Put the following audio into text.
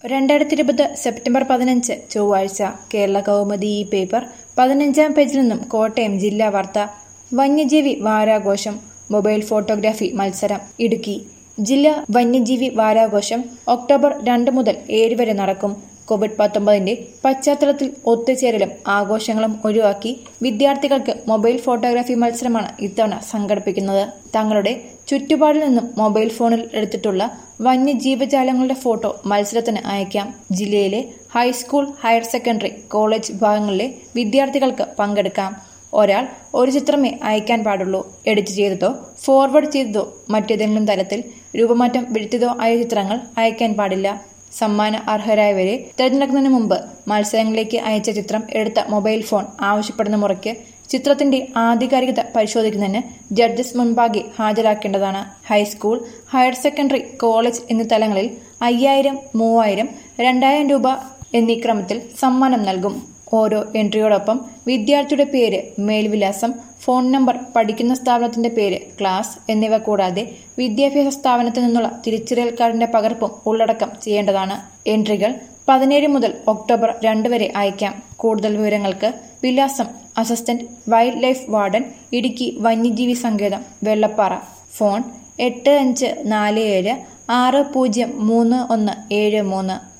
രണ്ടായിരത്തി ഇരുപത് സെപ്റ്റംബർ പതിനഞ്ച് ചൊവ്വാഴ്ച കേരള കൗമുദി ഈ പേപ്പർ പതിനഞ്ചാം പേജിൽ നിന്നും കോട്ടയം ജില്ലാ വാർത്ത വന്യജീവി വാരാഘോഷം മൊബൈൽ ഫോട്ടോഗ്രാഫി മത്സരം ഇടുക്കി ജില്ലാ വന്യജീവി വാരാഘോഷം ഒക്ടോബർ രണ്ട് മുതൽ ഏഴ് വരെ നടക്കും കോവിഡ് പത്തൊമ്പതിന്റെ പശ്ചാത്തലത്തിൽ ഒത്തുചേരലും ആഘോഷങ്ങളും ഒഴിവാക്കി വിദ്യാർത്ഥികൾക്ക് മൊബൈൽ ഫോട്ടോഗ്രാഫി മത്സരമാണ് ഇത്തവണ സംഘടിപ്പിക്കുന്നത് തങ്ങളുടെ ചുറ്റുപാടിൽ നിന്നും മൊബൈൽ ഫോണിൽ എടുത്തിട്ടുള്ള വന്യജീവജാലങ്ങളുടെ ഫോട്ടോ മത്സരത്തിന് അയക്കാം ജില്ലയിലെ ഹൈസ്കൂൾ ഹയർ സെക്കൻഡറി കോളേജ് ഭാഗങ്ങളിലെ വിദ്യാർത്ഥികൾക്ക് പങ്കെടുക്കാം ഒരാൾ ഒരു ചിത്രമേ അയക്കാൻ പാടുള്ളൂ എഡിറ്റ് ചെയ്തതോ ഫോർവേഡ് ചെയ്തതോ മറ്റേതെങ്കിലും തരത്തിൽ രൂപമാറ്റം വരുത്തിയതോ ആയ ചിത്രങ്ങൾ അയക്കാൻ പാടില്ല സമ്മാന അർഹരായവരെ തിരഞ്ഞെടുക്കുന്നതിന് മുമ്പ് മത്സരങ്ങളിലേക്ക് അയച്ച ചിത്രം എടുത്ത മൊബൈൽ ഫോൺ ആവശ്യപ്പെടുന്ന മുറയ്ക്ക് ചിത്രത്തിന്റെ ആധികാരികത പരിശോധിക്കുന്നതിന് ജഡ്ജസ് മുൻപാകെ ഹാജരാക്കേണ്ടതാണ് ഹൈസ്കൂൾ ഹയർ സെക്കൻഡറി കോളേജ് എന്നീ തലങ്ങളിൽ അയ്യായിരം മൂവായിരം രണ്ടായിരം രൂപ എന്നീ ക്രമത്തിൽ സമ്മാനം നൽകും ഓരോ എൻട്രിയോടൊപ്പം വിദ്യാർത്ഥിയുടെ പേര് മേൽവിലാസം ഫോൺ നമ്പർ പഠിക്കുന്ന സ്ഥാപനത്തിന്റെ പേര് ക്ലാസ് എന്നിവ കൂടാതെ വിദ്യാഭ്യാസ സ്ഥാപനത്തിൽ നിന്നുള്ള തിരിച്ചറിയൽ കാർഡിന്റെ പകർപ്പും ഉള്ളടക്കം ചെയ്യേണ്ടതാണ് എൻട്രികൾ പതിനേഴ് മുതൽ ഒക്ടോബർ രണ്ട് വരെ അയക്കാം കൂടുതൽ വിവരങ്ങൾക്ക് വിലാസം assistant wildlife warden Idukki വന്യജീവി സങ്കേതം വെള്ളപ്പാറ ഫോൺ എട്ട് അഞ്ച് നാല് ഏഴ് ആറ് പൂജ്യം മൂന്ന് ഒന്ന് ഏഴ് മൂന്ന്